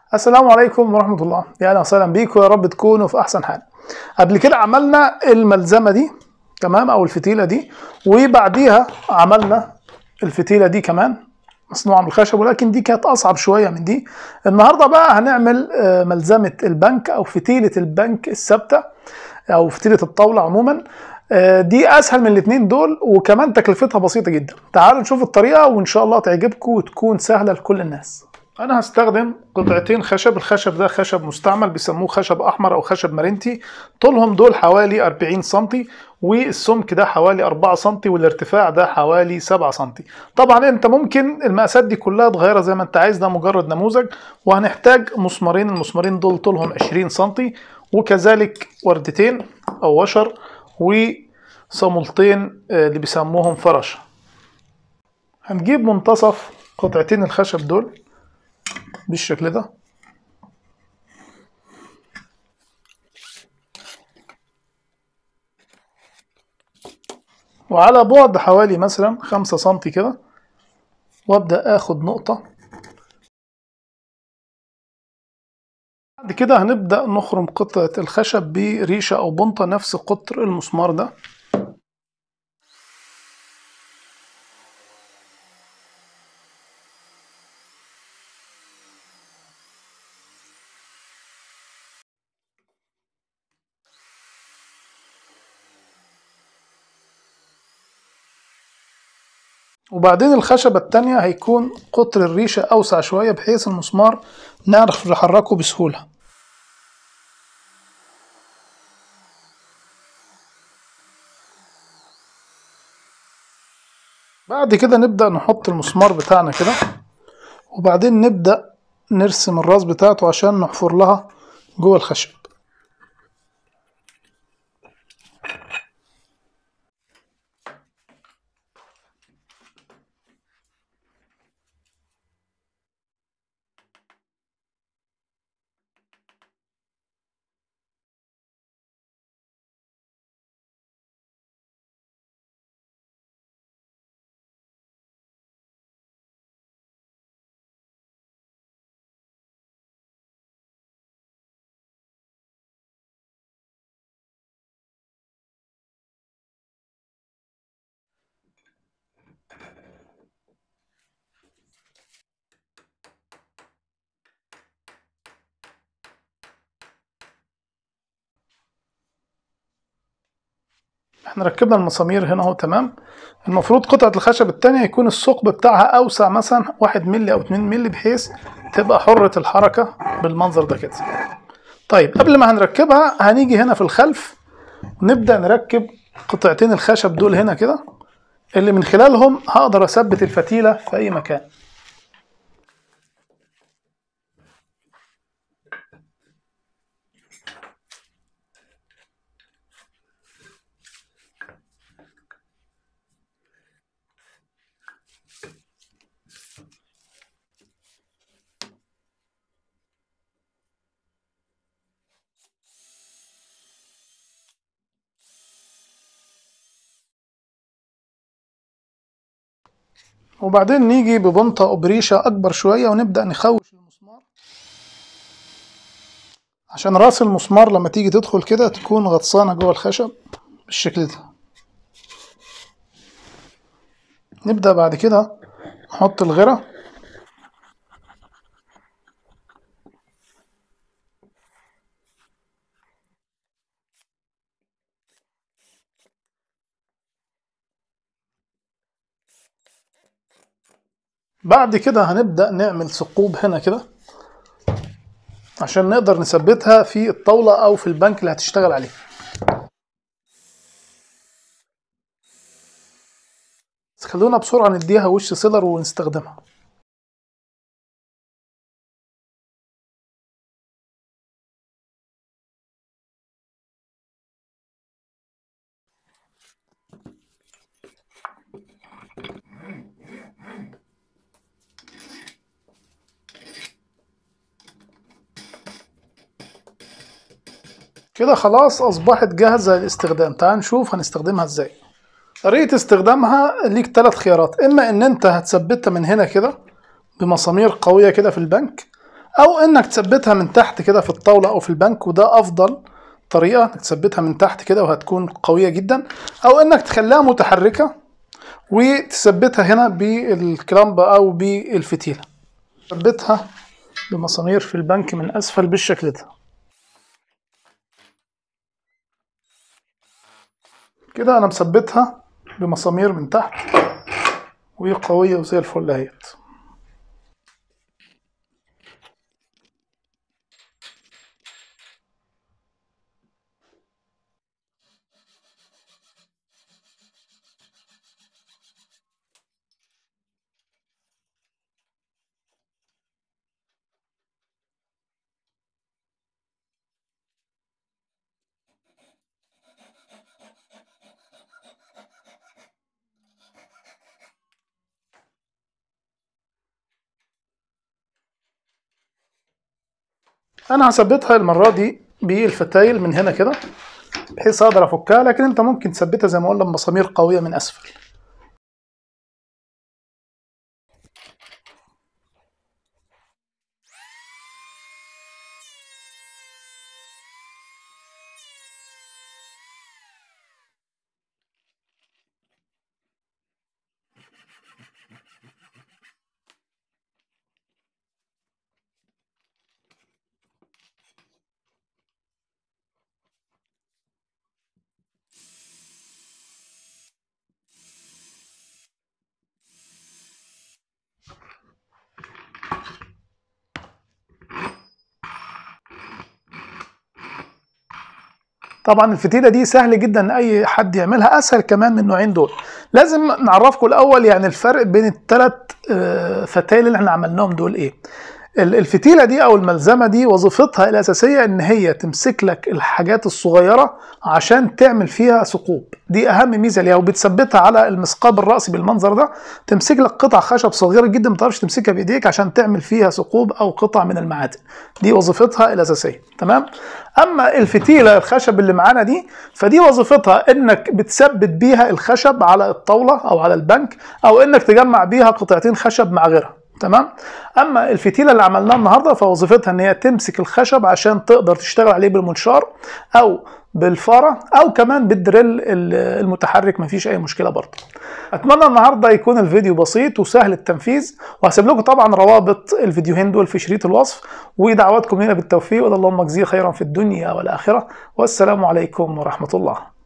السلام عليكم ورحمة الله يا أهلا وسهلا بيكم يا رب تكونوا في أحسن حال قبل كده عملنا الملزمة دي تمام أو الفتيلة دي وبعديها عملنا الفتيلة دي كمان مصنوعة من الخشب ولكن دي كانت أصعب شوية من دي النهاردة بقى هنعمل آه، ملزمة البنك أو فتيلة البنك الثابتة أو فتيلة الطاولة عموما آه، دي أسهل من الاتنين دول وكمان تكلفتها بسيطة جدا تعالوا نشوف الطريقة وإن شاء الله تعجبكم وتكون سهلة لكل الناس انا هستخدم قطعتين خشب الخشب ده خشب مستعمل بيسموه خشب احمر او خشب مرنتي طولهم دول حوالي 40 سنتي والسمك ده حوالي 4 سنتي والارتفاع ده حوالي 7 سنتي طبعا انت ممكن المقاسات دي كلها تغيرها زي ما انت عايز ده مجرد نموذج وهنحتاج مسمارين المسمارين دول طولهم 20 سنتي وكذلك وردتين او وشر وصامولتين آه، اللي بيسموهم فرش هنجيب منتصف قطعتين الخشب دول بالشكل ده وعلى بعد حوالي مثلا خمسة سنتي كده وابدأ اخد نقطة بعد كده هنبدأ نخرم قطعة الخشب بريشة أو بنطة نفس قطر المسمار ده وبعدين الخشبة التانية هيكون قطر الريشة أوسع شوية بحيث المسمار نعرف نحركه بسهولة بعد كده نبدأ نحط المسمار بتاعنا كده وبعدين نبدأ نرسم الراس بتاعته عشان نحفر لها جوه الخشب احنا ركبنا المسامير هنا اهو تمام المفروض قطعة الخشب التانية يكون الثقب بتاعها أوسع مثلا واحد ملي أو اتنين ملي بحيث تبقى حرة الحركة بالمنظر ده كده طيب قبل ما هنركبها هنيجي هنا في الخلف نبدأ نركب قطعتين الخشب دول هنا كده اللي من خلالهم هقدر أثبت الفتيلة في أي مكان وبعدين نيجي ببنطة أو بريشة أكبر شوية ونبدأ نخوش المسمار عشان راس المسمار لما تيجي تدخل كده تكون غطسانة جوه الخشب بالشكل ده نبدأ بعد كده نحط الغرة بعد كده هنبدأ نعمل ثقوب هنا كده عشان نقدر نثبتها في الطاولة أو في البنك اللي هتشتغل عليه بس خلونا بسرعة نديها وش سيلر ونستخدمها كده خلاص أصبحت جاهزة للاستخدام تعال نشوف هنستخدمها ازاي طريقة استخدامها ليك ثلاث خيارات إما إن أنت هتثبتها من هنا كده بمسامير قوية كده في البنك او انك تثبتها من تحت كده في الطاوله او في البنك وده افضل طريقه انك تثبتها من تحت كده وهتكون قويه جدا او انك تخليها متحركه وتثبتها هنا بالكلامبه او بالفتيله ثبتها بمسامير في البنك من اسفل بالشكل ده كده انا مثبتها بمسامير من تحت وهي قويه وزي الفل اهيت انا هثبتها المره دي بالفتايل من هنا كده بحيث اقدر افكها لكن انت ممكن تثبتها زي ما قلنا بمسامير قويه من اسفل طبعا الفتيله دي سهل جدا ان اي حد يعملها اسهل كمان من النوعين دول لازم نعرفكم الاول يعني الفرق بين الثلاث فتايل اللي احنا عملناهم دول ايه الفتيله دي او الملزمه دي وظيفتها الاساسيه ان هي تمسك لك الحاجات الصغيره عشان تعمل فيها ثقوب دي اهم ميزه ليها وبتثبتها على المثقاب الراسي بالمنظر ده تمسك لك قطع خشب صغيره جدا ما تعرفش تمسكها بايديك عشان تعمل فيها ثقوب او قطع من المعادن دي وظيفتها الاساسيه تمام اما الفتيله الخشب اللي معانا دي فدي وظيفتها انك بتثبت بيها الخشب على الطاوله او على البنك او انك تجمع بيها قطعتين خشب مع غيرها تمام اما الفتيله اللي عملناها النهارده فوظيفتها ان هي تمسك الخشب عشان تقدر تشتغل عليه بالمنشار او بالفاره او كمان بالدريل المتحرك مفيش اي مشكله برضه اتمنى النهارده يكون الفيديو بسيط وسهل التنفيذ وهسيب لكم طبعا روابط الفيديوهين دول في شريط الوصف ودعواتكم لنا بالتوفيق واللهم اجزيه خيرا في الدنيا والاخره والسلام عليكم ورحمه الله